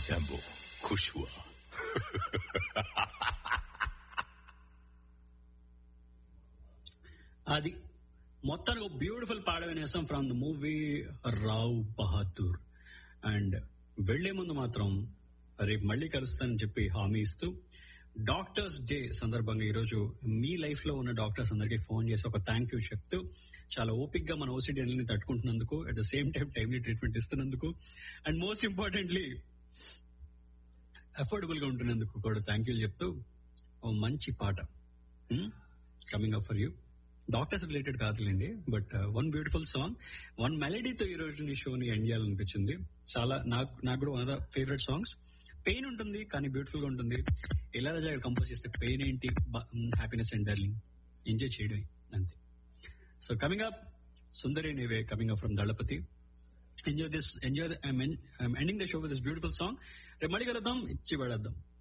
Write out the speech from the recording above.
combo खुश हुआ అది మొత్తానికి ఒక బ్యూటిఫుల్ పాట వినేసాం from the movie Rao Bahadur and వెళ్లే ముందు మాత్రం రేపు మళ్ళీ కలుస్తానని చెప్పి హామీ ఇస్తూ డాక్టర్స్ డే సందర్భంగా ఈరోజు మీ లైఫ్ లో ఉన్న డాక్టర్స్ అందరికీ ఫోన్ చేసి ఒక థ్యాంక్ యూ చెప్తూ చాలా ఓపిక్ గా మన ఓసిటీ అన్ని తట్టుకుంటున్నందుకు at the same time timely treatment ఇస్తున్నందుకు అండ్ మోస్ట్ ఇంపార్టెంట్లీ అఫోర్డబుల్ గా ఉంటున్నందుకు కూడా థ్యాంక్ యూ చెప్తూ ఓ మంచి పాట coming up for you doctors related కాదులేండి but one beautiful song one మెలడీతో ఈ రోజు నీ షోని ఎండ్ చేయాలనిపించింది చాలా నాకు నాకు కూడా one of the favourite songs pain ఉంటుంది కానీ బ్యూటిఫుల్ గా ఉంటుంది ఇళయరాజా గారు కంపోజ్ చేస్తే పెయిన్ ఏంటి హ్యాపీనెస్ అండ్ డర్లింగ్ ఎంజాయ్ చేయడమే అంతే సో కమింగ్ అప్ సుందరి నీవే coming up from Thalapathi enjoy this enjoy ending the show with this beautiful song రేపు మళ్ళీ కలుద్దాం ఇచ్చి పడేద్దాం